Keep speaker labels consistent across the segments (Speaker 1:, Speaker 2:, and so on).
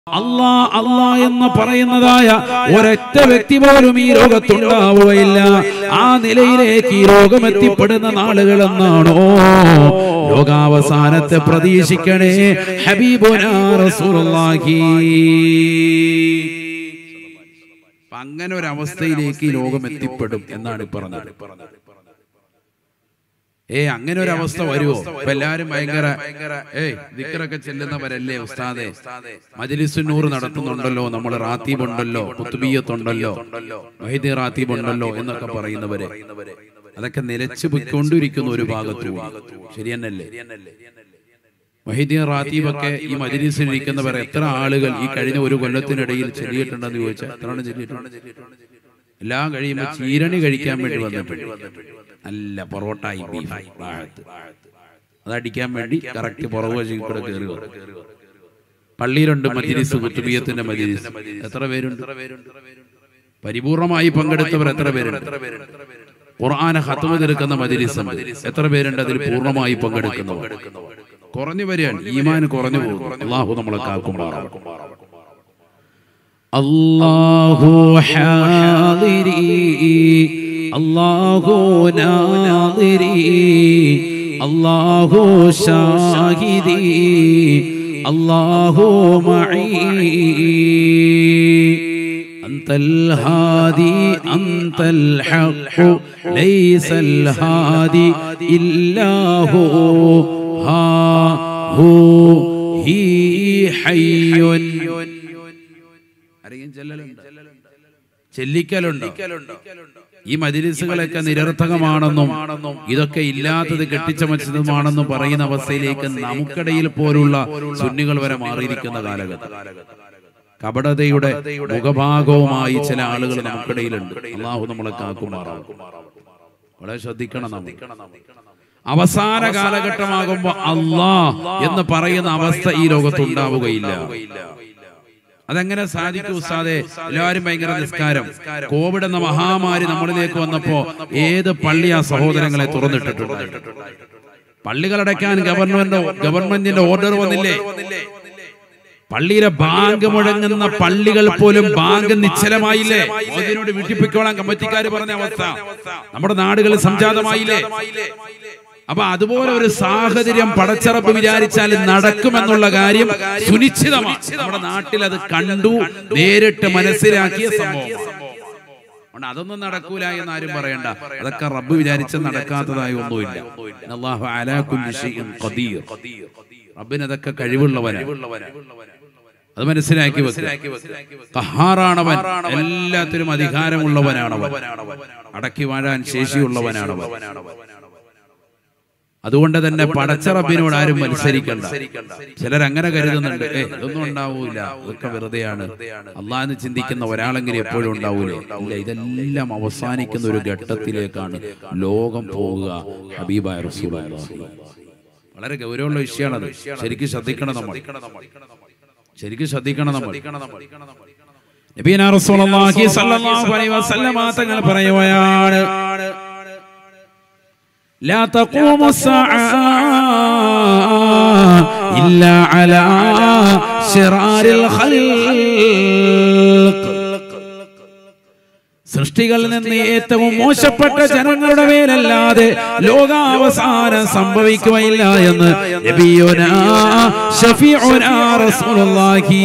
Speaker 1: അല്ലാ അല്ലാ എന്ന് പറയുന്നതായ ഒരൊറ്റ വ്യക്തി പോലും ഈ ലോകത്തുണ്ടാവുകയില്ല ആ നിലയിലേക്ക് ഈ രോഗം എത്തിപ്പെടുന്ന നാളുകൾ എന്നാണോ ലോകാവസാനത്തെ പ്രതീക്ഷിക്കണേ ഹബീബുനാ റസൂലുള്ളാഹി അപ്പൊ അങ്ങനെ ഒരു അവസ്ഥയിലേക്ക് ഈ ലോകം എത്തിപ്പെടും എന്നാണ് ഈ പറഞ്ഞത് ഏ അങ്ങനെ ഒരു അവസ്ഥ വരുമോ ഇപ്പൊ എല്ലാരും ഭയങ്കര ഏയ് ദിക്കറൊക്കെ ചെല്ലുന്നവരല്ലേ ഉസ്താദെ മജലിസുന്നൂർ നടത്തുന്നുണ്ടല്ലോ നമ്മൾ റാത്തീബ് ഉണ്ടല്ലോ കുത്തുബിയത്തുണ്ടല്ലോ വൈദ്യ റാത്തീബ് ഉണ്ടല്ലോ എന്നൊക്കെ പറയുന്നവരെ അതൊക്കെ നിലച്ചു പോയിക്കൊണ്ടിരിക്കുന്ന ഒരു ഭാഗത്തു ശരിയെന്നല്ലേ മഹിദ്യ റാത്തീബൊക്കെ ഈ മജലിസിൽ ഇരിക്കുന്നവർ എത്ര ആളുകൾ ഈ കഴിഞ്ഞ ഒരു കൊല്ലത്തിനിടയിൽ ചെല്ലിയിട്ടുണ്ടെന്ന് ചോദിച്ചാൽ എത്ര എണ്ണം ചെല്ലിയിട്ടുണ്ട് എല്ലാം കഴിയുമ്പോൾ ചീരണി കഴിക്കാൻ വേണ്ടി വന്നിട്ടുണ്ട് നല്ല പൊറോട്ടായി ബീഫായി ഭാഗത്ത് അതടിക്കാൻ വേണ്ടി കറക്റ്റ് പുറകു വശിൽ കൂടെ കയറി വന്നു പള്ളിയിലുണ്ട് മജിലിസ് കുത്തുബിയത്തിന്റെ മജിലിസ് എത്ര പേരുണ്ട് പരിപൂർണമായി പങ്കെടുത്തവർ എത്ര പേരുണ്ട് ഖുർആന ഹത്തുമ തീർക്കുന്ന മജിലിസ് എത്ര പേരുണ്ട് അതിൽ പൂർണ്ണമായി പങ്കെടുക്കുന്നവർ കുറഞ്ഞു വരികയാണ് ഈമാൻ കുറഞ്ഞു പോകും അള്ളാഹു നമ്മളെ കാക്കുമാറാക്കും അല്ലാഹു ഹാദിരി അല്ലാഹു നാദിരി അല്ലാഹു ഷാഹിദി അല്ലാഹു മഈ أنت الهادي أنت الحق ليس الهادي إلا هو ها هو هي حي ചെല്ലിക്കലുണ്ടോ ഈ മജിലിസുകളൊക്കെ നിരർത്ഥകമാണെന്നും ഇതൊക്കെ ഇല്ലാത്തത് കെട്ടിച്ചമച്ചതുമാണെന്നും പറയുന്ന അവസ്ഥയിലേക്ക് നമുക്കിടയിൽ പോലുള്ള സുന്നികൾ വരെ മാറിയിരിക്കുന്ന കാലഘട്ടം കപടതയുടെ മുഖഭാഗവുമായി ചില ആളുകൾ നമുക്കിടയിലുണ്ട് അള്ളാഹു നമ്മളെ കാക്കുമാറാകും വളരെ ശ്രദ്ധിക്കണം നമ്മൾ അവസാന കാലഘട്ടമാകുമ്പോ അള്ളാ എന്ന് പറയുന്ന അവസ്ഥ ഈ ലോകത്ത് ഉണ്ടാവുകയില്ല അതെങ്ങനെ സാധിക്കും ഉസ്താദെ എല്ലാവരും ഭയങ്കര നിസ്കാരം കോവിഡ് എന്ന മഹാമാരി നമ്മളിലേക്ക് വന്നപ്പോ ഏത് പള്ളിയാ സഹോദരങ്ങളെ തുറന്നിട്ടിട്ടുണ്ട് പള്ളികളടയ്ക്കാൻ ഗവൺമെന്റ് ഗവൺമെന്റിന്റെ ഓർഡർ വന്നില്ലേ പള്ളിയിലെ ബാങ്ക് മുഴങ്ങുന്ന പള്ളികൾ പോലും ബാങ്ക് നിശ്ചലമായില്ലേ അതിനോട് വീട്ടിപ്പിക്കോളാൻ കമ്മിറ്റിക്കാർ പറഞ്ഞ അവസ്ഥ നമ്മുടെ നാടുകളിൽ സംജാതമായില്ലേ അപ്പൊ അതുപോലെ ഒരു സാഹചര്യം പടച്ചറപ്പ് വിചാരിച്ചാൽ നടക്കുമെന്നുള്ള കാര്യം സുനിശ്ചിതമാണ് നമ്മുടെ നാട്ടിൽ അത് കണ്ടു നേരിട്ട് മനസ്സിലാക്കിയ സംഭവം അതുകൊണ്ട് അതൊന്നും നടക്കൂല എന്ന് ആരും പറയണ്ട അതൊക്കെ റബ്ബ് വിചാരിച്ച നടക്കാത്തതായി ഒന്നുമില്ല അല്ലാഹു അലാ കുല്ലി ഷൈഇൻ ഖദീർ റബ്ബിന് അതൊക്കെ കഴിവുള്ളവനാണ് അത് മനസ്സിലാക്കി കഹാറാണവൻ എല്ലാത്തിനും അധികാരമുള്ളവനാണവൻ അടക്കി വാഴാൻ ശേഷിയുള്ളവനാണവൻ അതുകൊണ്ട് തന്നെ പടച്ചറബിനോട് ആരും മത്സരിക്കണ്ട ചിലർ അങ്ങനെ കരുതുന്നുണ്ട് ഏ ഇതൊന്നും ഉണ്ടാവൂല ഇതൊക്കെ വെറുതെയാണ് അള്ളാന്ന് ചിന്തിക്കുന്ന ഒരാളെങ്കിലും എപ്പോഴും ഉണ്ടാവൂലേ ഇല്ല ഇതെല്ലാം അവസാനിക്കുന്ന ഒരു ഘട്ടത്തിലേക്കാണ് ലോകം പോവുക ഹബീബായ റസൂലുള്ളാഹി വളരെ ഗൗരവമുള്ള വിഷയമാണത് ശരിക്കും ശ്രദ്ധിക്കണം നമ്മൾ ശരിക്കും ശ്രദ്ധിക്കണം നമ്മൾ നബീന റസൂലുള്ളാഹി സ്വല്ലല്ലാഹു അലൈഹി വസല്ലമ തങ്ങൾ പറയുകയാണ് لا تقوم الساعة إلا على شرار الخلق സൃഷ്ടികളിൽ നിന്ന് ഏറ്റവും മോശപ്പെട്ട ജനങ്ങളുടെ മേലല്ലാതെ ലോകാവസാനം സംഭവിക്കുകയില്ല എന്ന് നബിയുനാ ഷഫീഉനാ റസൂലുള്ളാഹി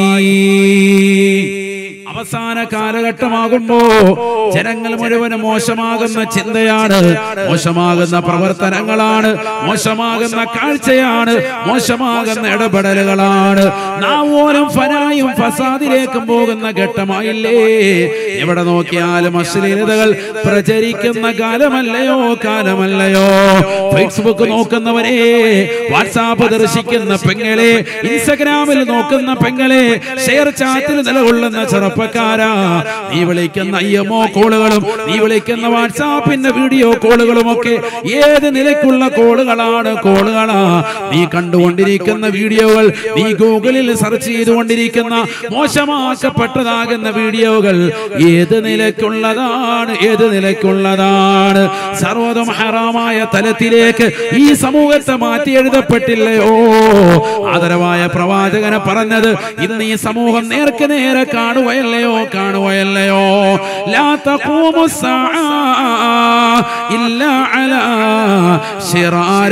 Speaker 1: അവസാന കാലഘട്ടമാകുമ്പോ ജനങ്ങൾ മുഴുവൻ മോശമാകുന്ന ചിന്തയാണ് മോശമാകുന്ന പ്രവർത്തനങ്ങളാണ് മോശമാകുന്ന കാഴ്ചയാണ് മോശമാകുന്ന ഇടപെടലുകളാണ് നാവോരം ഫനായും ഫസാദിലേക്കും പോകുന്ന ഘട്ടമായില്ലേ എവിടെ നോക്കിയാലും അശ്ലീലതകൾ പ്രചരിക്കുന്ന കാലമല്ലയോ കാലമല്ലയോ ഫേസ്ബുക്ക് നോക്കുന്നവരെ വാട്സാപ്പ് ദർശിക്കുന്ന പെങ്ങളെ ഇൻസ്റ്റഗ്രാമിൽ നോക്കുന്ന പെങ്ങളെ ഷെയർ ചാറ്റിൽ നിലകൊള്ളുന്ന ചെറുപ്പക്കാരാ നീ വിളിക്കുന്ന അയ്യമോ കോളുകളും നീ വിളിക്കുന്ന വാട്സാപ്പിന്റെ വീഡിയോ കോളുകളും ഒക്കെ ഏത് നിലയ്ക്കുള്ള കോളുകളാണ് കോളുകളാ നീ കണ്ടുകൊണ്ടിരിക്കുന്ന വീഡിയോകൾ നീ ഗൂഗിളിൽ സെർച്ച് ചെയ്തുകൊണ്ടിരിക്കുന്ന മോശമാക്കപ്പെട്ടതാകുന്ന വീഡിയോകൾ ഏത് നിലയ്ക്കുള്ളതാണ് ഏത് നിലയ്ക്കുള്ളതാണ് സർവ്വതും ഹറാമായ തലത്തിലേക്ക് ഈ സമൂഹത്തെ മാറ്റി എഴുതപ്പെട്ടില്ലയോ ആദരവായ പ്രവാചകനെ പറഞ്ഞത് ഇന്ന് ഈ സമൂഹം നേർക്ക് നേരെ കാണുകയല്ലയോ കാണുകയല്ലയോ ലാ തഖൂമു الساعة إلا على شرار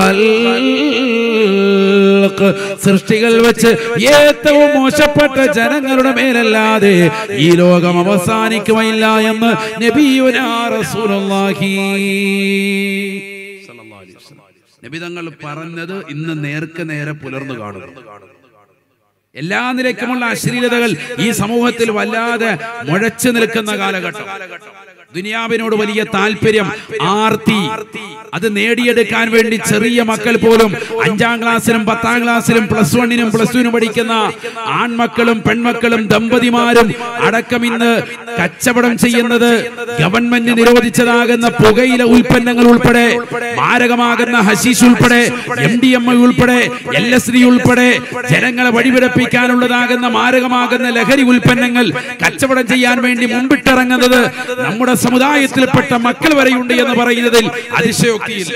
Speaker 1: الخلق സൃഷ്ടികൾ വെച്ച് ഏറ്റവും മോശപ്പെട്ട ജനങ്ങളുടെ മേലല്ലാതെ ഈ ലോകം അവസാനിക്കുമയില്ല എന്ന് നബിയുനാ റസൂലുള്ളാഹി സല്ലല്ലാഹു അലൈഹി വസല്ലം. നബി തങ്ങൾ പറഞ്ഞത് ഇന്ന് നേർക്ക് നേരെ പുലർന്നു കാണുന്നു എല്ലാ നിലയ്ക്കുമുള്ള അശ്ലീലതകൾ ഈ സമൂഹത്തിൽ വല്ലാതെ മുഴച്ചു നിൽക്കുന്ന കാലഘട്ടം ദുനിയാവിനോട് വലിയ താല്പര്യം ആർത്തി അത് നേടിയെടുക്കാൻ വേണ്ടി ചെറിയ മക്കൾ പോലും അഞ്ചാം ക്ലാസ്സിലും പത്താം ക്ലാസ്സിലും പ്ലസ് വണ്ണിനും പ്ലസ് ടുവിനും പഠിക്കുന്ന ആൺമക്കളും പെൺമക്കളും ദമ്പതിമാരും അടക്കം ഇന്ന് കച്ചവടം ചെയ്യുന്നത് ഗവൺമെന്റ് നിരോധിച്ചതാകുന്ന പുകയില ഉൽപ്പന്നങ്ങൾ ഉൾപ്പെടെ മാരകമാകുന്ന ഹശീഷ് ഉൾപ്പെടെ എം ഡി എം ഐ ഉൾപ്പെടെ എൽ എസ് ഡി ഉൾപ്പെടെ ജനങ്ങളെ വഴിപിഴപ്പിക്കാനുള്ളതാകുന്ന മാരകമാകുന്ന ലഹരി ഉൽപ്പന്നങ്ങൾ കച്ചവടം ചെയ്യാൻ വേണ്ടി മുമ്പിട്ടിറങ്ങുന്നത് നമ്മുടെ സമുദായത്തിൽപ്പെട്ട മക്കൾ വരെയുണ്ട് എന്ന് പറയുന്നതിൽ അതിശയോക്തിയില്ല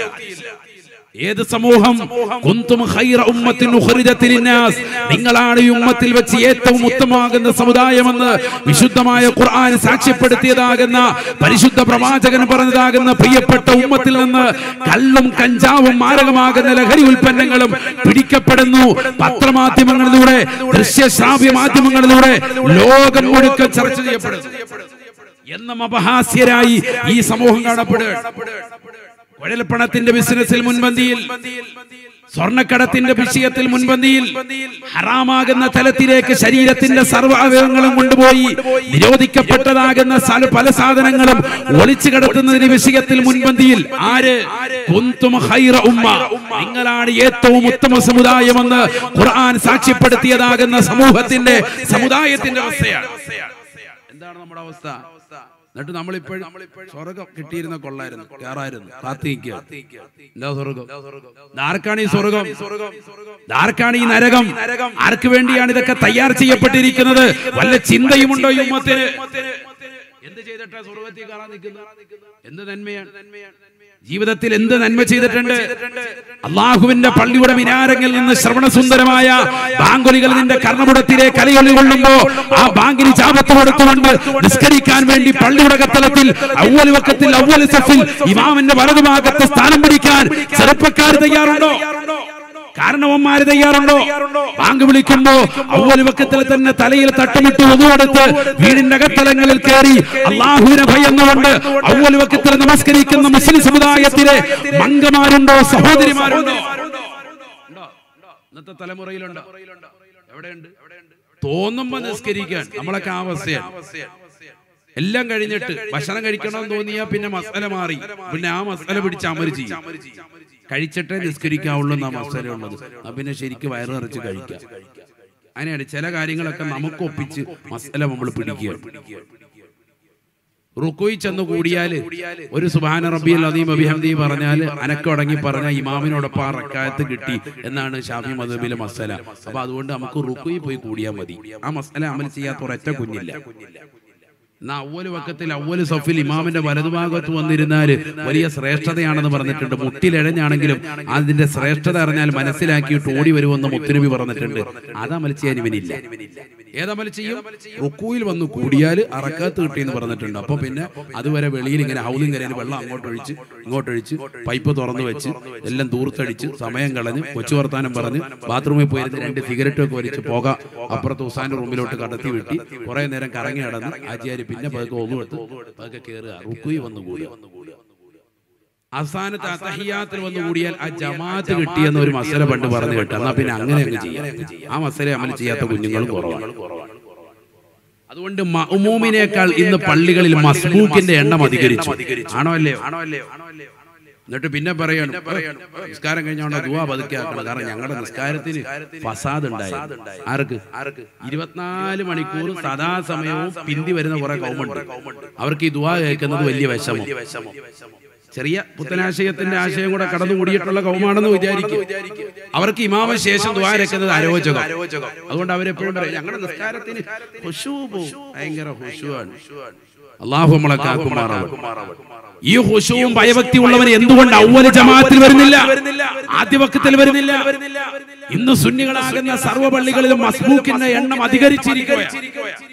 Speaker 1: ഏത് സമൂഹം കുന്തും ഖൈറ ഉമ്മത്തിൻ ഉഖ്രിജത്തിൽ ലിന്നാസ് നിങ്ങളാണ് ഈ ഉമ്മത്തിൽ വെച്ച് ഏറ്റവും ഉത്തമമാകുന്ന സമുദായമെന്ന് വിശുദ്ധമായ ഖുർആൻ സാക്ഷ്യപ്പെടുത്തിയതാകുന്ന പരിശുദ്ധ പ്രവാചകൻ പറഞ്ഞതാകുന്ന പ്രിയപ്പെട്ട ഉമ്മത്തിൽ നിന്ന് കള്ളും കഞ്ചാവും മാരകമാകുന്ന ലഹരി ഉൽപ്പന്നങ്ങളും പിടിക്കപ്പെടുന്നു പത്രമാധ്യമങ്ങളിലൂടെ ദൃശ്യശ്രാവ്യ മാധ്യമങ്ങളിലൂടെ ലോകം മുഴുക്ക ചർച്ച ചെയ്യപ്പെടുന്നു എന്നും അപഹാസ്യരായി ഈ സമൂഹം കാണപ്പെടുകയാണ് കുഴൽപ്പണത്തിന്റെ ബിസിനസ്സിൽ മുൻപന്തിയിൽ സ്വർണ്ണക്കടത്തിന്റെ വിഷയത്തിൽ മുൻപന്തിയിൽ ഹറാമാകുന്ന തലത്തിലേക്ക് ശരീരത്തിന്റെ സർവ്വ അവയവങ്ങളും കൊണ്ടുപോയി നിരോധിക്കപ്പെട്ടതാകുന്ന സല- പല സാധനങ്ങളും ഒളിച്ചു കിടത്തുന്നതിന്റെ വിഷയത്തിൽ മുൻപന്തിയിൽ ആര് കുന്തും ഖൈറ ഉമ്മ നിങ്ങളാണ് ഏറ്റവും ഉത്തമ സമുദായമെന്ന് ഖുർആൻ സാക്ഷ്യപ്പെടുത്തിയതാകുന്ന സമൂഹത്തിന്റെ സമുദായത്തിന്റെ അവസ്ഥയാണ് എന്താണ് നമ്മുടെ അവസ്ഥ എന്നിട്ട് നമ്മളിപ്പോഴും സ്വർഗം കിട്ടിയിരുന്ന കൊള്ളായിരുന്നു കേറായിരുന്നു കാത്തിരിക്കുക എന്താ സ്വർഗം ആർക്കാണ് ഈ സ്വർഗം ആർക്കാണ് ഈ നരകം ആർക്ക് വേണ്ടിയാണ് ഇതൊക്കെ തയ്യാർ ചെയ്യപ്പെട്ടിരിക്കുന്നത് വല്ല ചിന്തയുമുണ്ടോ ഈ ഉമ്മത്തിന് എന്ത് ചെയ്തിട്ടാ സ്വർഗത്തിൽ കയറാൻ നിൽക്കുന്നത് എന്ത് നന്മയാണ് ജീവിതത്തിൽ എന്ത് നന്മ ചെയ്തിട്ടുണ്ട് അള്ളാഹുവിന്റെ പള്ളിയുടെ മിനാരങ്ങളിൽ നിന്ന് ശ്രവണസുന്ദരമായ ബാങ്കുലികൾ നിന്റെ കർണമുടത്തിലെ കലയൊളി കൊള്ളുമ്പോ ആ ബാങ്കിന് ചാപത്ത് കൊടുത്തുകൊണ്ട് നിസ്കരിക്കാൻ വേണ്ടി പള്ളിയുടെ കത്തളത്തിൽ ഔവൽ വക്കത്തിൽ ഔവൽ സഫിൽ ഇമാമിന്റെ വലതുഭാഗത്ത് സ്ഥാനം പിടിക്കാൻ ചെറുപ്പക്കാർ തയ്യാറുണ്ടോ കാരണവന്മാര് തയ്യാറുണ്ടോ ബാങ്ക് വിളിക്കുമ്പോ ഔവൽ വക്കത്തിൽ തന്നെ തലയിൽ തട്ടമിട്ട് ഒതുവെടുത്ത് വീടിന്റെ അകത്തലങ്ങളിൽ കയറി അള്ളാഹുവിനെ ഭയന്നുകൊണ്ട് ഔവൽ വക്കത്തിൽ നമസ്കരിക്കുന്ന മുസ്ലിം സമുദായത്തിലെ മംഗമാരുണ്ടോ സഹോദരിമാരുണ്ടോ ഇന്നത്തെ തലമുറയിലുണ്ടോ എവിടെയുണ്ട് തോന്നുമ്പോ നിസ്കരിക്കാൻ നമ്മളൊക്കെ ആ അവസ്ഥയാണ് എല്ലാം കഴിഞ്ഞിട്ട് ഭക്ഷണം കഴിക്കണമെന്ന് തോന്നിയാ പിന്നെ മസാല മാറി പിന്നെ ആ മസാല പിടിച്ച് അമര് ചെയ്യും കഴിച്ചിട്ടേ നിസ്കരിക്കാവുള്ളൂ എന്നാ മസാല ഉള്ളത് ആ പിന്നെ ശരിക്ക് വയറ് നിറച്ച് കഴിക്കാം അങ്ങനെയാണ് ചില കാര്യങ്ങളൊക്കെ നമുക്ക് ഒപ്പിച്ച് മസാല നമ്മൾ പിടിക്കുക റുക്കോയി ചെന്ന് കൂടിയാല് ഒരു സുബാന റബ്ബിയൽ അദീം അഭിഹംദി പറഞ്ഞാല് അനക്കടങ്ങി പറഞ്ഞ ഇമാമിനോടൊപ്പം ആ റക്കായത്ത് കിട്ടി എന്നാണ് ഷാഫി മദബിലെ മസല അപ്പൊ അതുകൊണ്ട് നമുക്ക് റുക്കോയി പോയി കൂടിയാൽ മതി ആ മസല അമൽ ചെയ്യാത്ത ഒരൊറ്റ കുഞ്ഞില്ല എന്നാ അവല് വക്കത്തിൽ അവല് സഫിൽ ഇമാമിന്റെ വലതുഭാഗത്ത് വന്നിരുന്നാല് വലിയ ശ്രേഷ്ഠതയാണെന്ന് പറഞ്ഞിട്ടുണ്ട് മുട്ടിലിഴഞ്ഞാണെങ്കിലും അതിന്റെ ശ്രേഷ്ഠത അറിഞ്ഞാൽ മനസ്സിലാക്കിയിട്ട് ഓടി വരുമെന്ന് മുത്തുനബി പറഞ്ഞിട്ടുണ്ട് അതമൽ ചെയ്യാൻ ഇവനില്ല ഏതമൽ ചെയ്യും റുക്കൂയിൽ വന്ന് കൂടിയാൽ അറക്കാത്ത് കിട്ടിയെന്ന് പറഞ്ഞിട്ടുണ്ട് അപ്പൊ പിന്നെ അതുവരെ വെളിയിൽ ഇങ്ങനെ ഹൗലും കരയിൽ വെള്ളം അങ്ങോട്ടൊഴിച്ച് ഇങ്ങോട്ടൊഴിച്ച് പൈപ്പ് തുറന്നു വെച്ച് എല്ലാം ദൂർത്തടിച്ച് സമയം കളഞ്ഞ് കൊച്ചു വർത്താനം പറഞ്ഞ് ബാത്റൂമിൽ പോയിരുന്ന് രണ്ട് സിഗരറ്റ് ഒക്കെ വലിച്ച് പോക അപ്പുറത്ത് ഉസാന്റെ റൂമിലോട്ട് കടത്തി വിട്ടി കുറെ നേരം കറങ്ങി നടന്ന് ആചാരി പിന്നെ പതുക്കെ ഒന്നുകൊടുത്ത് പതുക്കെ കയറുക റുക്കുയി വന്നു കൂടുക അവസാനത്തെ അത്തഹിയാത്തിൽ വന്നു കൂടിയാൽ ആ ജമാഅത്ത് കിട്ടിയെന്ന് ഒരു മസല പണ്ട് പറഞ്ഞു കേട്ടോ എന്നാ പിന്നെ അങ്ങനെ അങ്ങ് ചെയ്യാം ആ മസല അമൽ ചെയ്യാത്ത കുഞ്ഞുങ്ങളും കുറവാണ് അതുകൊണ്ട് മഅ്മൂമിനേക്കാൾ ഇന്ന് പള്ളികളിൽ മസ്ബൂക്കിന്റെ എണ്ണം അധികരിച്ചു ആണോ അല്ലയോ ആണോ അല്ലയോ എന്നിട്ട് പിന്നെ പറയണം നിസ്കാരം കഴിഞ്ഞോണ്ട് ദുവാ പതുക്കെ ആക്കണം കാരണം ഞങ്ങളുടെ നിസ്കാരത്തിന് ഫസാദ് ഉണ്ടായി ആർക്ക് ആർക്ക് ഇരുപത്തിനാല് മണിക്കൂർ സദാസമയവും പിന്തി വരുന്ന കുറെ കൗമുണ്ട് അവർക്ക് ഈ ദുവാ കേൾക്കുന്നത് വലിയ വിഷമം ചെറിയ പുത്തനാശയത്തിന്റെ ആശയം കൂടെ കടന്നുകൂടിയിട്ടുള്ള കൗമാണെന്ന് വിചാരിക്കും അവർക്ക് ഇമാമ ശേഷം ദ്വാരക്കുന്നത് അരോചകം അതുകൊണ്ട് അവരെപ്പോഴും പറയും ഞങ്ങളുടെ നിസ്കാരത്തിന് ഹുഷൂ പോവും ഭയങ്കര ഹുഷുവാണ് അള്ളാഹു നമ്മളെ കാക്കുമാറാവട്ടെ ഈ ഹുഷവും ഭയഭക്തി ഉള്ളവർ എന്തുകൊണ്ട് ഔവല ജമാഅത്തിൽ വരുന്നില്ല ആദ്യവക്കത്തിൽ വരുന്നില്ല ഇന്ന് സുന്നികളാകുന്ന സർവ്വ പള്ളികളിലും മസ്ബൂക്കിന്റെ എണ്ണം അധികരിച്ചിരിക്കുകയാണ്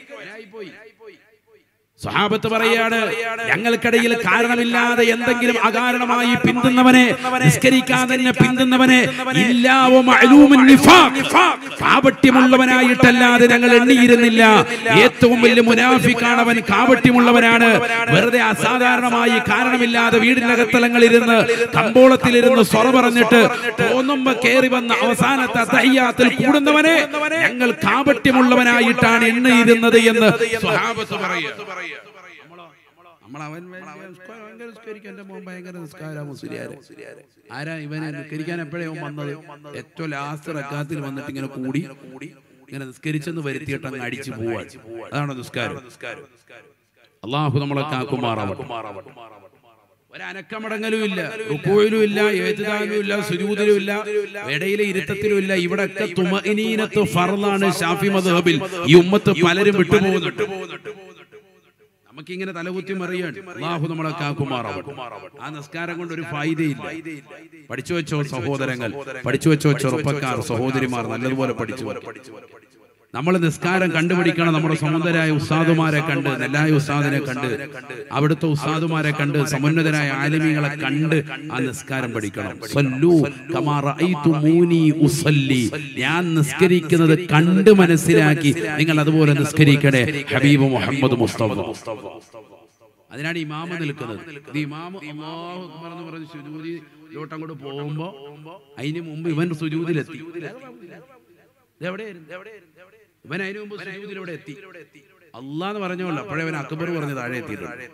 Speaker 1: സഹാബത്ത് പറയാണ് ഞങ്ങൾക്കിടയിൽ കാരണമില്ലാതെ എന്തെങ്കിലും അകാരണമായി പിന്തുന്നവനെ നിസ്കരിക്കാതെ തന്നെ പിന്തുന്നവനെ ഇല്ലാവോ മഅലൂമുൻ നിഫാഖ്. കാപട്യമുള്ളവനായിട്ടല്ലാതെ ഞങ്ങൾ എണ്ണിയിരുന്നില്ല ഏറ്റവും വലിയ മുനാഫിക്കാണവൻ കാപട്യമുള്ളവനാണ് വെറുതെ അസാധാരണമായി കാരണമില്ലാതെ വീടിനകത്തലങ്ങളിൽ ഇരുന്ന് കമ്പോളത്തിലിരുന്ന് സ്വറ പറഞ്ഞിട്ട് തോന്നുമ്പോ കയറി വന്ന അവസാനത്തെ തയ്യാത്തിൽ കൂടുന്നവനെ ഞങ്ങൾ കാപട്യമുള്ളവനായിട്ടാണ് എണ്ണിയിരുന്നത് എന്ന് സ്വഹാബത്ത് പറയുക നമ്മൾ അവൻ ഭയങ്കര നിസ്കരിക്കാൻ എൻ്റെ മോൻ ഭയങ്കര നിസ്കാര മുസ്ലിയാര് ആരാ ഇവനെ നിസ്കരിക്കാൻ എപ്പോഴേ അവൻ വന്നത് ഏറ്റവും ലാസ്റ്റ് റക്കാത്തിൽ വന്നിട്ട് ഇങ്ങനെ കൂടി ഇങ്ങനെ നിസ്കരിച്ചെന്ന് വരുത്തിയിട്ട് അങ്ങ് അടിച്ചു പോവാൻ അതാണ് നിസ്കാരം അള്ളാഹു നമ്മളെ കാക്കുമാറാവട്ടെ ഒരനക്കമടങ്ങലും ഇല്ല റുക്കോയിലും ഇല്ല ഏതുദാനും ഇല്ല സുജൂദിലും ഇല്ല ഇടയിലെ ഇരുത്തത്തിലും ഇല്ല ഇവിടൊക്കെ തുമഇനീനത്ത് ഫർളാണ് ഷാഫി മദ്ഹബിൽ ഈ ഉമ്മത്ത് പലരും വിട്ടുപോകുന്നുണ്ട് നമുക്കിങ്ങനെ തലകുത്തി മറിയാണ് അള്ളാഹു നമ്മളെ കാക്കുമാറാവട്ടെ ആ നിസ്കാരം കൊണ്ട് ഒരു ഫായിദയില്ല പഠിച്ചു വെച്ചോ സഹോദരങ്ങൾ പഠിച്ചു വെച്ചോ ചെറുപ്പക്കാർ സഹോദരിമാർ നല്ലതുപോലെ പഠിച്ചു നമ്മൾ നിസ്കാരം കണ്ടുപിടിക്കണം നമ്മുടെ സുന്ദരായ ഉസ്താദുമാരെ കണ്ട് നെല്ലായ ഉസ്താദിനെ കണ്ട് അവിടുത്തെ ഉസ്താദുമാരെ കണ്ട് സമുന്നതരായ ആലിമികളെ കണ്ട് ആ നിസ്കാരം പഠിക്കണം സല്ലൂ കമാ റഅയ്തുമൂനി ഉസല്ലി ഞാൻ നിസ്കരിക്കുന്നത് കണ്ട് മനസ്സിലാക്കി നിങ്ങൾ അതുപോലെ നിസ്കരിക്കണേ ഹബീബ് മുഹമ്മദ് മുസ്തഫ അതിനാണ് ഇമാമ നിൽക്കുന്നത് ഇത് ഇമാമ അല്ലാഹു അക്ബർ എന്ന് പറഞ്ഞ് സുജൂദിലോട്ട് അങ്ങോട്ട് പോകുമ്പോ അതിന് മുമ്പ് ഇവൻ സുജൂദിലെത്തി ഇതെവിടെയായിരുന്നു? ഇവൻ അതിനു മുമ്പ് സുജൂദിൽ ഇവിടെ എത്തി അള്ളാന്ന് പറഞ്ഞോളൂ അപ്പോഴേ അവൻ അക്ബർ പറഞ്ഞ് താഴെ എത്തിയിട്ടുണ്ട്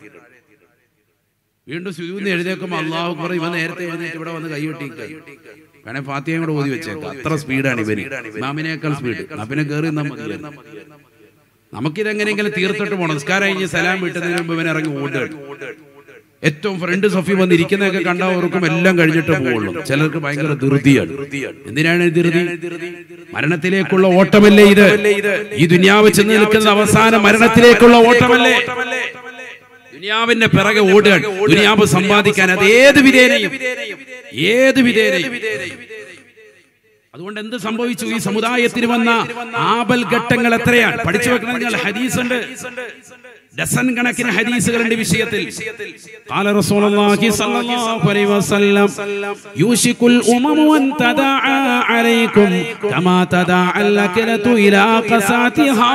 Speaker 1: വീണ്ടും സുജൂദിന് എഴുതേക്കുമ്പോ അള്ളാഹു അക്ബർ ഇവൻ നേരത്തെ എഴുന്നേറ്റ് ഇവിടെ വന്ന് കൈകൊട്ടി കൈ വേണേ ഫാത്തിയും കൂടെ ഓതി വെച്ചേക്കാം അത്ര സ്പീഡാണ് ഇവന് ഇമാമിനേക്കാൾ സ്പീഡ് എന്നാ പിന്നെ കയറി നിന്നാ മതിയായിരുന്നു. നമുക്കിതെങ്ങനെയെങ്കിലും തീർത്തിട്ട് പോകണം നിസ്കാരം കഴിഞ്ഞ് സലാം വീട്ടുന്നതിന് മുമ്പ് ഇവൻ ഇറങ്ങി ഓടുകയാണ് ഏറ്റവും ഫ്രണ്ട് സഫി വന്നിരിക്കുന്നതൊക്കെ കണ്ടവർക്കും എല്ലാം കഴിഞ്ഞിട്ട് പോവുള്ളൂ ചിലർക്ക് ഭയങ്കര ധൃതിയാണ് എന്തിനാണ് ഈ ധൃതി മരണത്തിലേക്കുള്ള ഓട്ടമല്ലേ ഇത് ഈ ദുനിയാവ് ചെന്ന് നിൽക്കുന്ന അവസാന മരണത്തിലേക്കുള്ള ഓട്ടമല്ലേ ദുനിയാവിന്റെ പിറകെ ഓടുകയാണ് ദുനിയാവ് സമ്പാദിക്കാൻ അത് ഏത് വിധേനയും ഏത് വിധേനയും അതുകൊണ്ട് എന്ത് സംഭവിച്ചു ഈ സമുദായത്തിന് വന്ന ആപൽ ഘട്ടങ്ങൾ എത്രയാണ് പഠിച്ചു വെക്കണം നിങ്ങൾ ഹദീസ് ഉണ്ട് ഡസൻ കണക്കിന് ഹദീസുകളുണ്ട് ഈ വിഷയത്തിൽ قال رسول الله صلى الله عليه وسلم يوشك الأمم أن تداعى عليكم كما تداعى الأكلة إلى قساتها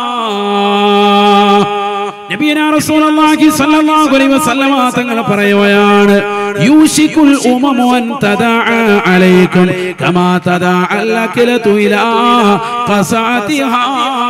Speaker 1: നബിയന റസൂലുള്ളാഹി സ്വല്ലല്ലാഹു അലൈഹി വസല്ലമ തങ്ങൾ പറയുകയാണ് യൂഷിക്കുൽ ഉമമു അൻ തദാഅ അലൈക്കും കമാ തദാഅ അൽഅക്ലതു ഇലാ ഖസാതിഹാ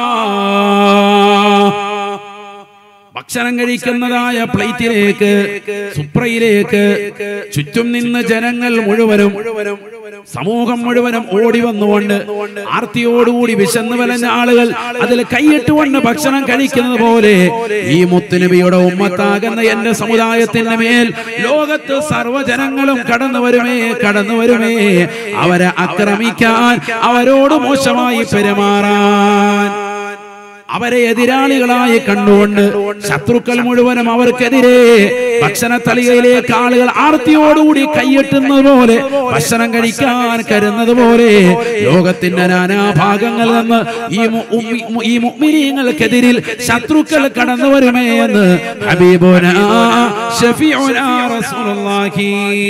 Speaker 1: ഭക്ഷണം കഴിക്കുന്നതായ പ്ലേറ്റിലേക്ക് സുപ്രയിലേക്ക് ചുറ്റും നിന്ന് ജനങ്ങൾ മുഴുവനും സമൂഹം മുഴുവനും ഓടി വന്നുകൊണ്ട് ആർത്തിയോടുകൂടി വിശന്ന് വലഞ്ഞ ആളുകൾ അതിൽ കൈയിട്ടുകൊണ്ട് ഭക്ഷണം കഴിക്കുന്നത് പോലെ ഈ മുത്തുനബിയുടെ ഉമ്മത്താകുന്ന എന്റെ സമുദായത്തിന്റെ മേൽ ലോകത്ത് സർവ്വജനങ്ങളും കടന്നു വരുമേ കടന്നു വരുമേ അവരെ ആക്രമിക്കാൻ അവരോട് മോശമായി പെരുമാറാൻ അവരെ എതിരാളികളായി കണ്ടുകൊണ്ട് ശത്രുക്കൾ മുഴുവനും അവർക്കെതിരെ ഭക്ഷണ തളികയിലേക്ക് ആളുകൾ ആർത്തിയോടുകൂടി കൈയെട്ടുന്നത് പോലെ ഭക്ഷണം കഴിക്കാൻ കരുന്നത് പോലെ ലോകത്തിന്റെ നാനാഭാഗങ്ങളിൽ നിന്ന് ഈ മു- ഉമ്മി- ഈ മുഅ്മിനീങ്ങൾക്കെതിരിൽ ശത്രുക്കൾ കടന്നു വരുമേ എന്ന് ഹബീബുന ഷഫീഉന റസൂലുള്ളാഹി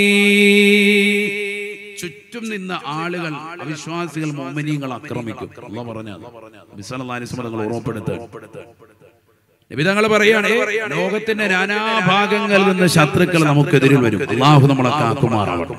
Speaker 1: ചുറ്റും നിന്ന ആളുകൾ അവിശ്വാസികൾ മോമിനിയങ്ങൾ ആക്രമിക്കും അല്ല പറഞ്ഞാൽ ഓർമ്മപ്പെടുത്തുക നിബിതങ്ങൾ പറയാണ് ലോകത്തിന്റെ നാനാഭാഗങ്ങളിൽ നിന്ന് ശത്രുക്കൾ നമുക്കെതിരിൽ വരും അള്ളാഹു നമ്മളെ കാക്കുമാറാവട്ടെ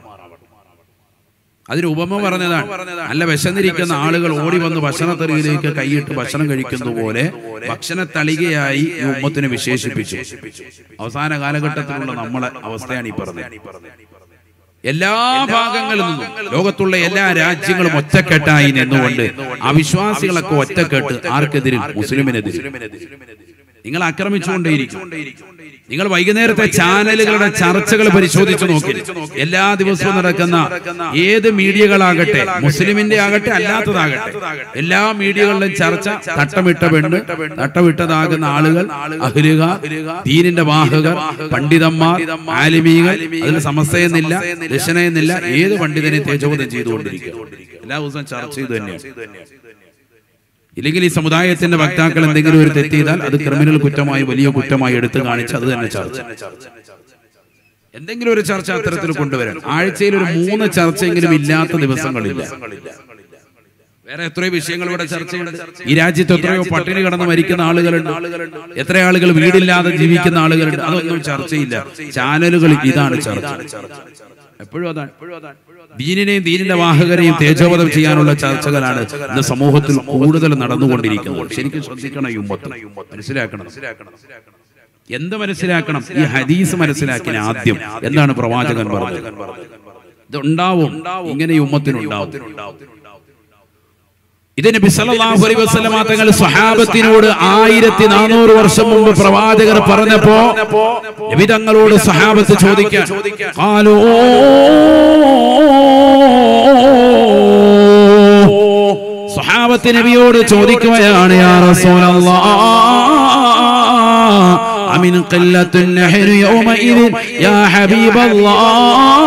Speaker 1: അതിന് ഉപമ പറഞ്ഞതാണ് നല്ല വിശന്നിരിക്കുന്ന ആളുകൾ ഓടി വന്ന് ഭക്ഷണത്തെറിയിലേക്ക് കൈയിട്ട് ഭക്ഷണം കഴിക്കുന്ന പോലെ ഭക്ഷണ തളികയായി ഈ ഉമ്മത്തിനെ വിശേഷിപ്പിച്ചു അവസാന കാലഘട്ടത്തിലുള്ള നമ്മളെ അവസ്ഥയാണ് ഈ പറഞ്ഞത് എല്ലാ ഭാഗങ്ങളിൽ നിന്നും ലോകത്തുള്ള എല്ലാ രാജ്യങ്ങളും ഒറ്റക്കെട്ടായി നിന്നുകൊണ്ട് അവിശ്വാസികളൊക്കെ ഒറ്റക്കെട്ട് ആർക്കെതിരിൽ മുസ്ലിമിനെതിരിൽ നിങ്ങൾ ആക്രമിച്ചുകൊണ്ടേയിരിക്കും നിങ്ങൾ വൈകുന്നേരത്തെ ചാനലുകളുടെ ചർച്ചകൾ പരിശോധിച്ചു നോക്കി എല്ലാ ദിവസവും നടക്കുന്ന ഏത് മീഡിയകളാകട്ടെ മുസ്ലിമിന്റെ ആകട്ടെ അല്ലാത്തതാകട്ടെ എല്ലാ മീഡിയകളിലും ചർച്ച തട്ടമിട്ട പെണ്ണ് തട്ടമിട്ടതാകുന്ന ആളുകൾ അഹ്ലുക ദീനിന്റെ വാഹകർ പണ്ഡിതന്മാർ ആലിമീകൾ അതിൽ സമസ്തയെന്നില്ല ദശനയെന്നില്ല ഏത് പണ്ഡിതനെ തേജോധം ചെയ്തുകൊണ്ടിരിക്കുക എല്ലാ ദിവസവും ചർച്ച ചെയ്തു തന്നെയാണ് ഇല്ലെങ്കിൽ ഈ സമുദായത്തിന്റെ വക്താക്കൾ എന്തെങ്കിലും ഒരു തെറ്റ് ചെയ്താൽ അത് ക്രിമിനൽ കുറ്റമായി വലിയ കുറ്റമായി എടുത്തു കാണിച്ച് അത് തന്നെ ചർച്ച എന്തെങ്കിലും ഒരു ചർച്ച അത്തരത്തിൽ കൊണ്ടുവരാൻ ആഴ്ചയിൽ ഒരു മൂന്ന് ചർച്ചയെങ്കിലും ഇല്ലാത്ത ദിവസങ്ങളില്ല വേറെ എത്രയോ വിഷയങ്ങൾ ഇവിടെ ചർച്ചയുണ്ട് ഈ രാജ്യത്ത് എത്രയോ പട്ടിണി കിടന്ന് മരിക്കുന്ന ആളുകളുണ്ട് എത്ര ആളുകൾ വീടില്ലാതെ ജീവിക്കുന്ന ആളുകളുണ്ട് അതൊന്നും ചർച്ചയില്ല ചാനലുകൾ ഇതാണ് ചർച്ച എപ്പോഴും അതാണ് ദീനിനെയും ദീനിന്റെ വാഹകരെയും തേജോവധം ചെയ്യാനുള്ള ചർച്ചകളാണ് ഇന്ന് സമൂഹത്തിൽ കൂടുതൽ നടന്നുകൊണ്ടിരിക്കുന്നത് ശരിക്കും ശ്രദ്ധിക്കണം ഈ ഉമ്മത്ത് മനസ്സിലാക്കണം എന്ത് മനസ്സിലാക്കണം ഈ ഹദീസ് മനസ്സിലാക്കിയ ആദ്യം എന്താണ് പ്രവാചകൻ പറഞ്ഞത് ഇത് ഉണ്ടാവും ഇങ്ങനെ ഈ ഉമ്മത്തിനുണ്ടാവും ഇത് നബി സല്ലല്ലാഹു അലൈഹി വസല്ലമ തങ്ങൾ സ്വഹാബത്തിനോട് ആയിരത്തി നാനൂറ് വർഷം മുമ്പ് പ്രവാചകർ പറഞ്ഞപ്പോ നബി തങ്ങളോട് സ്വഹാബത്ത് ചോദിക്കാൻ ഖാലൂ സ്വഹാബത്ത് നബിയോട് ചോദിക്കുകയാണ് യാ റസൂലല്ലാഹ് അമിൻ ഖല്ലത്തുൻ നഹ്നു യൗമഇദിൻ യാ ഹബീബല്ലാഹ്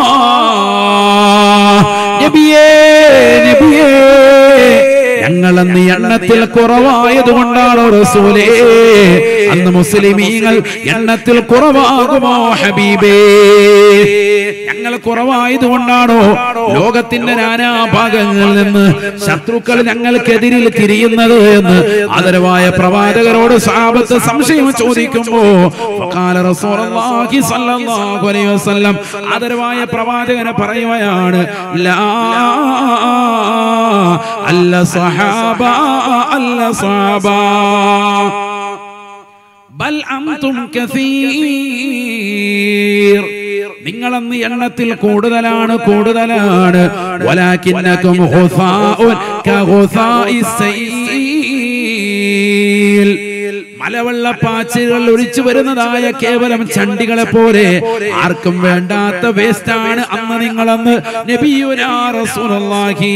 Speaker 1: നബിയേ നബിയേ ഞങ്ങൾ അന്ന് എണ്ണത്തിൽ കുറവായത് കൊണ്ടാണോ റസൂലേ അന്ന് മുസ്ലിമീങ്ങൾ എണ്ണത്തിൽ കുറവാകുമോ ഹബീബേ ഞങ്ങൾ കുറവായത് കൊണ്ടാണോ ലോകത്തിന്റെ നാനാഭാഗങ്ങളിൽ നിന്ന് ശത്രുക്കൾ ഞങ്ങൾക്കെതിരിൽ തിരിയുന്നത് എന്ന് ആദരവായ പ്രവാചകരോട് സാപത്ത് സംശയം ചോദിക്കുമ്പോ ഫഖാല റസൂലുള്ളാഹി സ്വല്ലല്ലാഹു അലൈഹി വസല്ലം ആദരവായ പ്രവാചകനെ പറയുകയാണ് ലാ അല്ല സഹാബ അല്ല സഹാബ ബൽ അൻതും കസീർ നിങ്ങളന്ന് എണ്ണത്തിൽ കൂടുതലാണ് കൂടുതലാണ് വലാകിന്നകും ഹുസാഉൻ കഹുസാഇസ് സൈൽ മലവെള്ളപ്പാച്ചുകൾ ഒഴിച്ചു വരുന്നതായ കേവലം ചണ്ടികളെ പോലെ ആർക്കും വേണ്ടാത്ത വേസ്റ്റാണ് അന്ന് നിങ്ങളന്ന് നബിയുനാ റസൂലുള്ളാഹി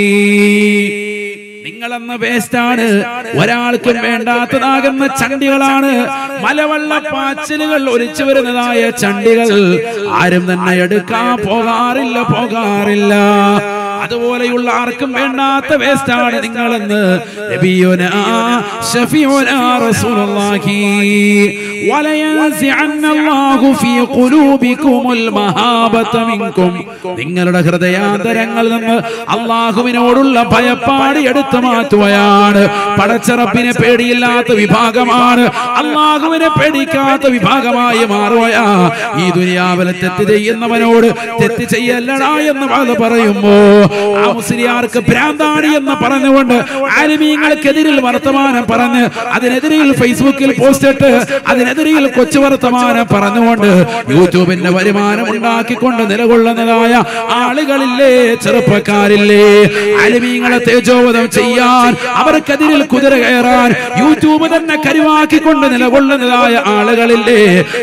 Speaker 1: നിങ്ങളെന്ന വേസ്റ്റാണ് ഒരാൾക്കും വേണ്ടാത്തതാകുന്ന ചണ്ടികളാണ് മലവെള്ള പാച്ചിലുകൾ ഒലിച്ചു വരുന്നതായ ചണ്ടികൾ ആരും തന്നെ എടുക്കാൻ പോകാറില്ല പോകാറില്ല അതുപോലെയുള്ള ആർക്കും വേണ്ടാത്ത വേസ്റ്റാണ് നിങ്ങളെന്ന് നബിയുനാ ശഫീഉനാ റസൂലുള്ളാഹി വലയൻസിഅന്ന അല്ലാഹു ഫീ ഖുലൂബികുമുൽ മഹാബത മിൻകും നിങ്ങളുടെ ഹൃദയാന്തരങ്ങളിൽ നിന്ന് അള്ളാഹുവിനോടുള്ള ഭയപ്പാട് എടുത്തു മാറ്റുകയാണ് പടച്ചറപ്പിനെ പേടിയില്ലാത്ത വിഭാഗമാണ് അള്ളാഹുവിനെ പേടിക്കാത്ത വിഭാഗമായി മാറുകയാ ഈ ദുനിയാവിലെ തെറ്റ് ചെയ്യുന്നവനോട് തെറ്റ് ചെയ്യല്ലടാ എന്ന് അത് പറയുമ്പോ ആ മുസ്ലിയാർക്ക് ഭ്രാന്താണി എന്ന് പറഞ്ഞുകൊണ്ട് ആലിമീങ്ങൾക്കെതിരിൽ വർത്തമാനം പറഞ്ഞ് അതിനെതിരിൽ ഫേസ്ബുക്കിൽ പോസ്റ്റ് ഇട്ട് അതിനെതിരിൽ കൊച്ചു വർത്തമാനം പറഞ്ഞുകൊണ്ട് യൂട്യൂബിന്റെ വരുമാനം ഉണ്ടാക്കിക്കൊണ്ട് നിലകൊള്ളുന്നതായ ആളുകളില്ലേ ചെറുപ്പക്കാരില്ലേ ആലിമീങ്ങളെ തേജോവധം ചെയ്യാൻ അവർക്കെതിരിൽ കുതിര കയറാൻ യൂട്യൂബ് തന്നെ കരുവാക്കിക്കൊണ്ട് നിലകൊള്ളുന്നതായ ആളുകളില്ലേ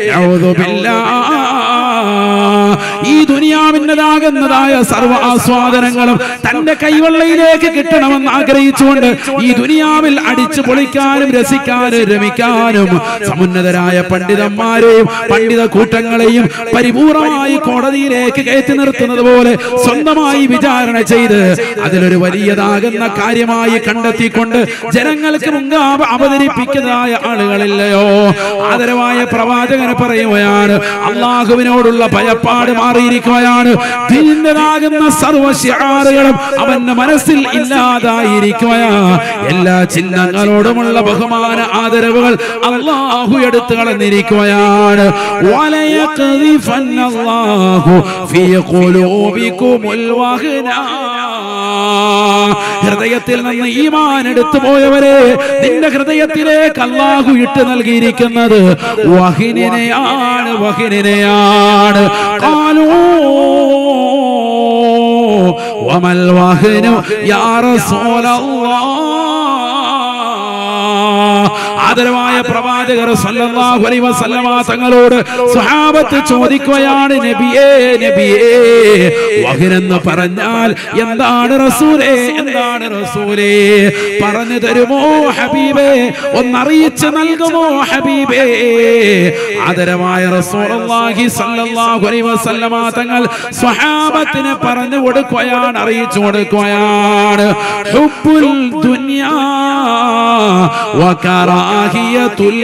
Speaker 1: ഈ ദുനിയാവിൻ്റെതാകുന്നതായ സർവ്വ ആസ്വാദനങ്ങളും തന്റെ കൈവെള്ളയിലേക്ക് കിട്ടണമെന്ന് ആഗ്രഹിച്ചുകൊണ്ട് ഈ ദുനിയാവിൽ അടിച്ചു പൊളിക്കാനും രസിക്കാനും രമിക്കാനും സമുന്നതരായ പണ്ഡിതന്മാരെയും പണ്ഡിത കൂട്ടങ്ങളെയും പരിപൂർണമായി കോടതിയിലേക്ക് കയറ്റി നിർത്തുന്നത് പോലെ സ്വന്തമായി വിചാരണ ചെയ്ത് അതിലൊരു വലിയതാകുന്ന കാര്യമായി കണ്ടെത്തിക്കൊണ്ട് ജനങ്ങൾക്ക് മുൻകാവ് അവതരിപ്പിക്കുന്നതായ ആളുകളില്ലയോ ആദരവായ പ്രവാചകന് പറയുകയാണ് അള്ളാഹുവിനോടുള്ള ഭയപ്പാട് മാറിയിരിക്കുകയാണ് ദീനിന്റേതാകുന്ന സർവശിയാറുകളും അവന്റെ മനസ്സിൽ ഇല്ലാതായിരിക്കുകയാ എല്ലാ ചിഹ്നങ്ങളോടുമുള്ള ബഹുമാന ആദരവുകൾ അള്ളാഹു എടുത്തു കളഞ്ഞിരിക്കുകയാണ് വലയഖദിഫന്ന അല്ലാഹു ഫീ ഖുലൂബികുമുൽ വഹ്നാ ഹൃദയത്തിൽ നിന്ന് ഈമാൻ എടുത്തു പോയവരെ നിന്റെ ഹൃദയത്തിലേക്ക് അള്ളാഹു ഇട്ട് നൽകിയിരിക്കുന്നത് വഹിനെയാണ് വഹിനെയാണ് കാലോ വമൽ വഹനു യാ റസൂലല്ലാഹ് ആദരവായ പ്രവാചകർ സല്ലല്ലാഹു അലൈഹി വസല്ലമ തങ്ങളോട് സ്വഹാബത്ത് ചോദിക്കുകയാണ് നബിയേ നബിയേ വഹിനെന്ന് പറഞ്ഞാൽ എന്താണ് റസൂലേ എന്താണ് റസൂലേ പറഞ്ഞു തരുമോ ഹബീബേ ഒന്നറിയിച്ച് നൽകുമോ ഹബീബേ ആദരവായ റസൂലുള്ളാഹി സ്വല്ലല്ലാഹു അലൈഹി വസല്ലമ തങ്ങൾ സ്വഹാബത്തിന് പറഞ്ഞു കൊടുക്കുകയാണ് അറിയിച്ചു കൊടുക്കുകയാണ് ഹുബ്ബുൽ ദുനിയാ വകറാഹിയത്തുൽ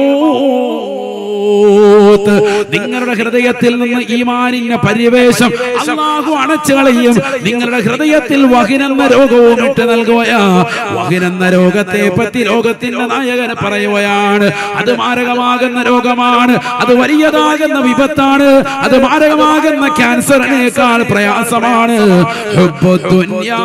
Speaker 1: മൗത്ത് നിങ്ങളുടെ ഹൃദയത്തിൽ നിന്ന് ഈമാനിന്റെ പരിവേശം അള്ളാഹു അണച്ചു കളയും നിങ്ങളുടെ ഹൃദയത്തിൽ വഹിനെന്ന രോഗവും ഇട്ട് നൽകുകയാ വഹിനെന്ന രോഗത്തെ പറ്റി ലോകത്തിന്റെ നായകന് പറയുകയാണ് അത് മാരകമാകുന്ന രോഗമാണ് അത് വലിയതാകുന്ന വിപത്താണ് അത് മാരകമാകുന്ന ക്യാൻസറിനേക്കാൾ പ്രയാസമാണ് ഹുബ്ബുദ്ദുന്യാ.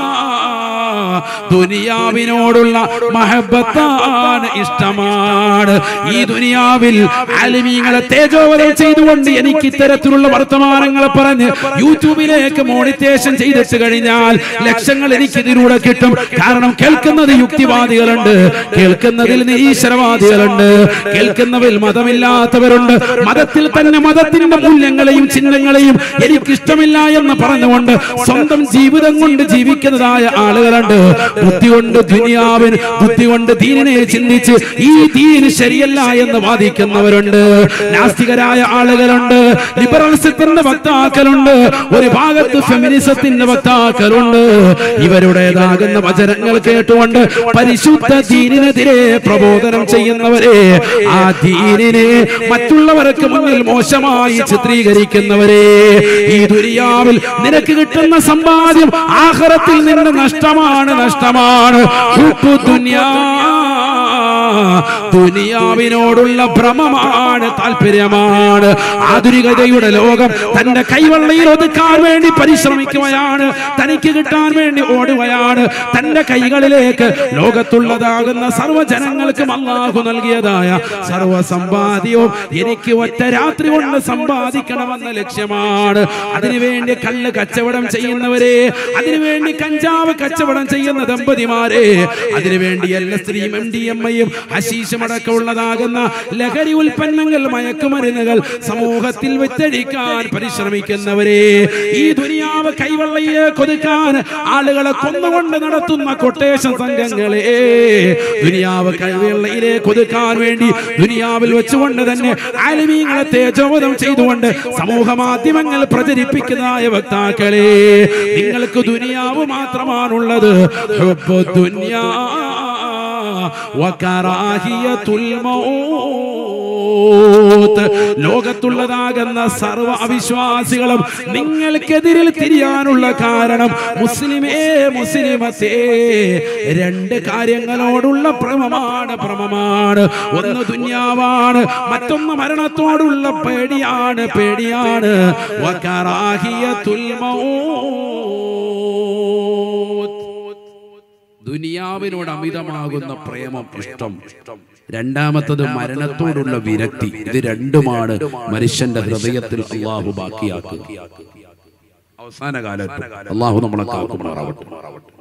Speaker 1: ദുനിയാവിനോടുള്ള മഹബത്താണ് ഇഷ്ടമാണ് ഈ ദുനിയാവിൽ ആലിമീങ്ങളെ തേജോവധം ചെയ്തുകൊണ്ട് എനിക്ക് ഇത്തരത്തിലുള്ള വർത്തമാനങ്ങൾ പറഞ്ഞ് യൂട്യൂബിലേക്ക് മോണിറ്റേഷൻ ചെയ്തിട്ട് കഴിഞ്ഞാൽ ലക്ഷങ്ങൾ എനിക്ക് ഇതിലൂടെ കിട്ടും കാരണം കേൾക്കുന്നത് യുക്തിവാദികളുണ്ട് കേൾക്കുന്നതിൽ നിരീശ്വരവാദികളുണ്ട് കേൾക്കുന്നതിൽ മതമില്ലാത്തവരുണ്ട് മതത്തിൽ തന്നെ മതത്തിന്റെ മൂല്യങ്ങളെയും ചിഹ്നങ്ങളെയും എനിക്ക് ഇഷ്ടമില്ല എന്ന് പറഞ്ഞുകൊണ്ട് സ്വന്തം ജീവിതം കൊണ്ട് ജീവിക്കുന്നതായ ആളുകളുണ്ട് ബുദ്ധി കൊണ്ട് ദുനിയാവിന് ബുദ്ധി കൊണ്ട് ദീനിനെ ചിന്തിച്ച് ഈ ദീന് ശരിയല്ല എന്ന് വാദിക്കുന്നവരുണ്ട് നാസ്തികരായ ആളുകളുണ്ട് ലിബറൽസത്തിന്റെ വക്താക്കളുണ്ട് ഒരു ഭാഗത്ത് ഫെമിനിസത്തിന്റെ വക്താക്കളുണ്ട് ഇവരുടേതാകുന്ന വചനങ്ങൾ കേട്ടുകൊണ്ട് പരിശുദ്ധ ദീനിനെതിരെ പ്രബോധനം ചെയ്യുന്നവരെ ആ ദീനിനെ മറ്റുള്ളവർക്ക് മുന്നിൽ മോശമായി ചിത്രീകരിക്കുന്നവരെ ഈ ദുരിയാവിൽ നിനക്ക് കിട്ടുന്ന സമ്പാദ്യം ആഹ്റത്തിൽ നിന്ന് നഷ്ടമാണ് നഷ്ടമാണ് ഹുബ്ബു ദുനിയാ. ദുനിയാവിനോടുള്ള ഭ്രമമാണ് താല്പര്യമാണ് ആധുനികതയുടെ ലോകം തന്റെ കൈവെള്ളയിൽ ഒതുക്കാൻ വേണ്ടി പരിശ്രമിക്കുകയാണ് തനിക്ക് കിട്ടാൻ വേണ്ടി ഓടുകയാണ് തന്റെ കൈകളിലേക്ക് ലോകത്തുള്ളതാകുന്ന സർവ്വജനങ്ങൾക്കും അള്ളാഹു നൽകിയതായ സർവ്വ സമ്പാദ്യവും എനിക്ക് ഒറ്റ രാത്രി കൊണ്ട് സമ്പാദിക്കണമെന്ന ലക്ഷ്യമാണ് അതിനുവേണ്ടി കല്ല് കച്ചവടം ചെയ്യുന്നവരെ അതിനുവേണ്ടി കഞ്ചാവ് കച്ചവടം ചെയ്യുന്ന ദമ്പതിമാരെ അതിനുവേണ്ടി എല്ലാ സ്ത്രീയും എം ഡി എം ഐയും ഹശീഷും അടക്കമുള്ളതാകുന്ന ലഹരി ഉൽപ്പന്നങ്ങൾ മയക്കുമരുന്നുകൾ സമൂഹത്തിൽ വിറ്റഴിക്കാൻ പരിശ്രമിക്കുന്നവരെ ഈ ദുനിയാവ് കൈവെള്ളയിലേക്ക് ഒതുക്കാൻ ആളുകളെ കൊന്നുകൊണ്ട് നടത്തുന്ന കൊട്ടേഷൻ സംഘങ്ങളെ ദുനിയാവ് കൈവെള്ളയിലേക്ക് ഒതുക്കാൻ വേണ്ടി ദുനിയാവിൽ വെച്ചുകൊണ്ട് തന്നെ ആലിമീങ്ങളെ തേജോവധം ചെയ്തുകൊണ്ട് സമൂഹ മാധ്യമങ്ങൾ പ്രചരിപ്പിക്കുന്നതായ വക്താക്കളെ നിങ്ങൾക്ക് ദുനിയാവ് മാത്രമാണുള്ളത് ഹുബ്ബു ദുനിയാ വകറാഹിയത്തുൽ മൗത്ത് ലോകത്തുള്ളതാകുന്ന സർവ അവിശ്വാസികളും നിങ്ങൾക്കെതിരിൽ തിരിയാനുള്ള കാരണം മുസ്ലിമേ മുസ്ലിമത്തേ രണ്ട് കാര്യങ്ങളോടുള്ള ഭ്രമമാണ് ഭ്രമമാണ് ഒന്ന് ദുന്യാവാണ് മറ്റൊന്ന് മരണത്തോടുള്ള പേടിയാണ് പേടിയാണ് വകറാഹിയത്തുൽ മൗത്ത് ദുനിയാവിനോട് അമിതമാകുന്ന പ്രേമം ഇഷ്ടം രണ്ടാമത്തത് മരണത്തോടുള്ള വിരക്തി ഇത് രണ്ടുമാണ് മനുഷ്യന്റെ ഹൃദയത്തിൽ അള്ളാഹു ബാക്കിയാക്കുക അവസാന കാലത്ത് അള്ളാഹു നമ്മളെ കാക്കുമാറാവട്ടെ